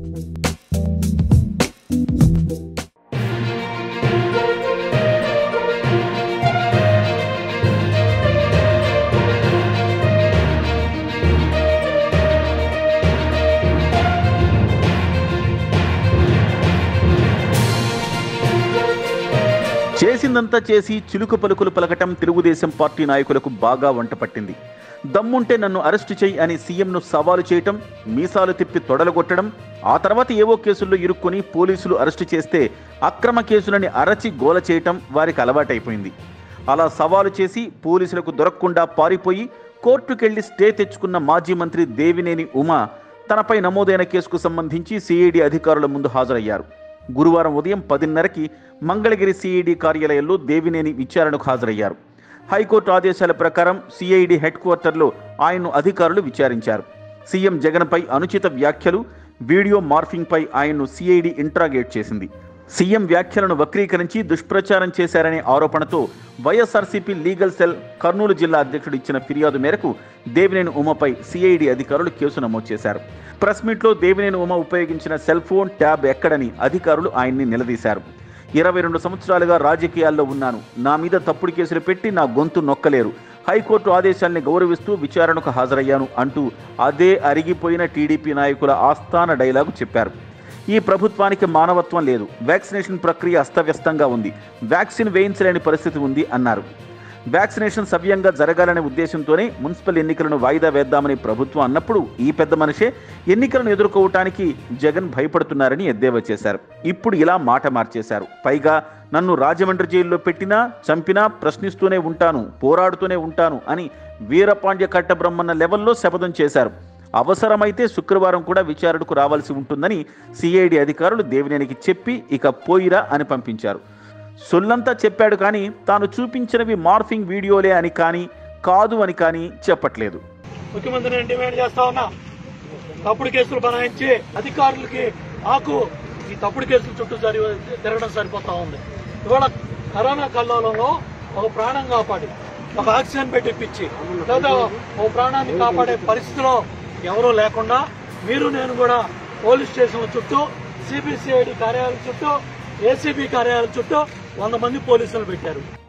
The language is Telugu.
చేసిందంతా చేసి చిలుకు పలుకులు పలకటం తెలుగుదేశం పార్టీ నాయకులకు బాగా వంట పట్టింది దమ్ముంటే నన్ను అరెస్టు చేయి అని సీఎంను సవాలు చేయటం మీసాలు తిప్పి తొడలగొట్టడం ఆ తర్వాత ఏవో కేసుల్లో ఇరుక్కొని పోలీసులు అరెస్టు చేస్తే అక్రమ కేసులని అరచి గోల చేయటం వారికి అలవాటైపోయింది అలా సవాలు చేసి పోలీసులకు దొరకకుండా పారిపోయి కోర్టుకెళ్లి స్టే తెచ్చుకున్న మాజీ మంత్రి దేవినేని ఉమా తనపై నమోదైన కేసుకు సంబంధించి సిఐడి అధికారుల ముందు హాజరయ్యారు గురువారం ఉదయం పదిన్నరకి మంగళగిరి సిఐడి కార్యాలయంలో దేవినేని విచారణకు హాజరయ్యారు హైకోర్టు ఆదేశాల ప్రకారం సిఐడి హెడ్ క్వార్టర్లో ఆయన్ను అధికారులు విచారించారు సీఎం జగన్పై అనుచిత వ్యాఖ్యలు వీడియో మార్ఫింగ్పై ఆయన్ను సిఐడి ఇంట్రాగేట్ చేసింది సీఎం వ్యాఖ్యలను వక్రీకరించి దుష్ప్రచారం చేశారనే ఆరోపణతో వైఎస్ఆర్సీపీ లీగల్ సెల్ కర్నూలు జిల్లా అధ్యక్షుడు ఇచ్చిన ఫిర్యాదు మేరకు దేవినేని ఉమపై సిఐడి అధికారులు కేసు నమోదు చేశారు ప్రెస్ మీట్లో దేవినేని ఉమ ఉపయోగించిన సెల్ ఫోన్ ట్యాబ్ ఎక్కడని అధికారులు ఆయన్ని నిలదీశారు ఇరవై రెండు సంవత్సరాలుగా రాజకీయాల్లో ఉన్నాను నా మీద తప్పుడు కేసులు పెట్టి నా గొంతు నొక్కలేరు హైకోర్టు ఆదేశాల్ని గౌరవిస్తూ విచారణకు హాజరయ్యాను అంటూ అదే అరిగిపోయిన టీడీపీ నాయకుల ఆస్థాన డైలాగు చెప్పారు ఈ ప్రభుత్వానికి మానవత్వం లేదు వ్యాక్సినేషన్ ప్రక్రియ అస్తవ్యస్తంగా ఉంది వ్యాక్సిన్ వేయించలేని పరిస్థితి ఉంది అన్నారు వ్యాక్సినేషన్ సవ్యంగా జరగాలనే ఉద్దేశంతోనే మున్సిపల్ ఎన్నికలను వాయిదా వేద్దామని ప్రభుత్వం అన్నప్పుడు ఈ పెద్ద మనిషే ఎన్నికలను ఎదుర్కోవటానికి జగన్ భయపడుతున్నారని ఎద్దేవా చేశారు ఇప్పుడు ఇలా మాట మార్చేశారు పైగా నన్ను రాజమండ్రి జైల్లో పెట్టినా చంపినా ప్రశ్నిస్తూనే ఉంటాను పోరాడుతూనే ఉంటాను అని వీరపాండ్య కట్టబ్రహ్మన్న లెవెల్లో శపథం చేశారు అవసరమైతే శుక్రవారం కూడా విచారణకు రావాల్సి ఉంటుందని సిఐడి అధికారులు దేవినేనికి చెప్పి ఇక పోయిరా అని పంపించారు సొల్లంతా చెప్పాడు కానీ తాను చూపించినవి మార్ఫింగ్ వీడియోలే అని కానీ కాదు అని కానీ చెప్పట్లేదు ముఖ్యమంత్రి నేను డిమాండ్ చేస్తా ఉన్నా తప్పుడు కేసులు బనాయించి అధికారులకి నాకు ఈ తప్పుడు కేసుల చుట్టూ జరి తిరగడం సరిపోతా ఉంది ఇవాళ కరోనా కల్లోలంలో ఒక ప్రాణం కాపాడి ఒక ఆక్సిజన్ పెట్టి ఇప్పించి లేదా ఒక ప్రాణాన్ని కాపాడే పరిస్థితిలో ఎవరూ లేకుండా మీరు నేను కూడా పోలీస్ స్టేషన్ చుట్టూ సిబిసిఐడి కార్యాలయం చుట్టూ ఏసీబీ కార్యాలయం చుట్టూ వంద మంది పోలీసులు పెట్టారు